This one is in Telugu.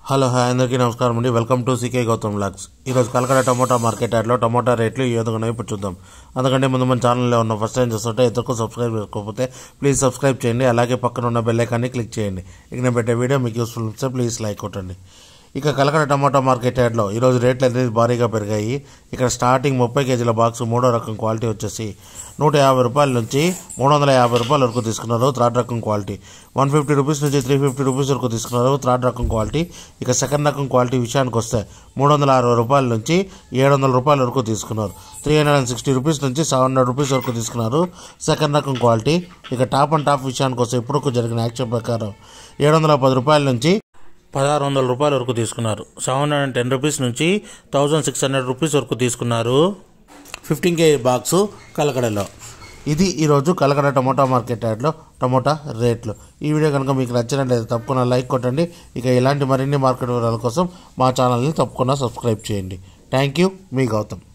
హలో హాయ్ అందరికీ నమస్కారం అండి వెల్కమ్ టు సీకే గౌతమ్ లాక్స్ ఈరోజు కలకడ టమోటా మార్కెట్ యాడ్లో టమోటా రేట్లు ఏ విధంగా ఉన్నాయో ఇప్పుడు చూద్దాం అందుకంటే ముందు మన ఛానల్లో ఉన్న ఫస్ట్ టైం చూస్తుంటే ఇద్దరు సబ్స్క్రైబ్ చేసుకోకపోతే ప్లీజ్ సబ్స్క్రైబ్ చేయండి అలాగే పక్కన ఉన్న బెల్ ఐకాన్ని క్లిక్ చేయండి ఇక నేను పెట్టే వీడియో మీకు యూస్ఫుల్ ఇస్తే ప్లీజ్ లైక్ కొట్టండి ఇక కలకడ టమాటా మార్కెట్ యార్డ్లో ఈరోజు రేట్లు అనేది భారీగా పెరిగాయి ఇక్కడ స్టార్టింగ్ ముప్పై కేజీల బాక్స్ మూడో రకం క్వాలిటీ వచ్చేసి నూట యాభై రూపాయల నుంచి మూడు వందల యాభై రూపాయల వరకు తీసుకున్నారు థర్డ్ రకం క్వాలిటీ వన్ ఫిఫ్టీ రూపీస్ నుంచి త్రీ ఫిఫ్టీ రూపీస్ వరకు తీసుకున్నారు థర్డ్ రకం క్వాలిటీ ఇక సెకండ్ రకం క్వాలిటీ విషయానికి వస్తే మూడు వందల అరవై రూపాయల నుంచి ఏడు వందల రూపాయల వరకు తీసుకున్నారు three hundred and sixty rupees నుంచి సెవెన్ హండ్రెడ్ రూపీస్ వరకు తీసుకున్నారు సెకండ్ రకం క్వాలిటీ ఇక టాప్ అండ్ టాప్ విషయానికి వస్తే ఇప్పుడు జరిగిన యాక్షన్ ప్రకారం ఏడు వందల పది రూపాయల నుంచి పదహారు వందల రూపాయల వరకు తీసుకున్నారు seven hundred and ten rupees నుంచి థౌజండ్ సిక్స్ హండ్రెడ్ రూపీస్ వరకు తీసుకున్నారు ఫిఫ్టీన్ కే బాక్సు కలకడలో ఇది ఈరోజు కలకడ టమోటా మార్కెట్ యాడ్లో టమోటా రేట్లు ఈ వీడియో కనుక మీకు నచ్చినట్లయితే తప్పకుండా లైక్ కొట్టండి ఇక ఇలాంటి మరిన్ని మార్కెట్ వివరాల కోసం మా ఛానల్ని తప్పకుండా సబ్స్క్రైబ్ చేయండి థ్యాంక్ యూ మీ గౌతమ్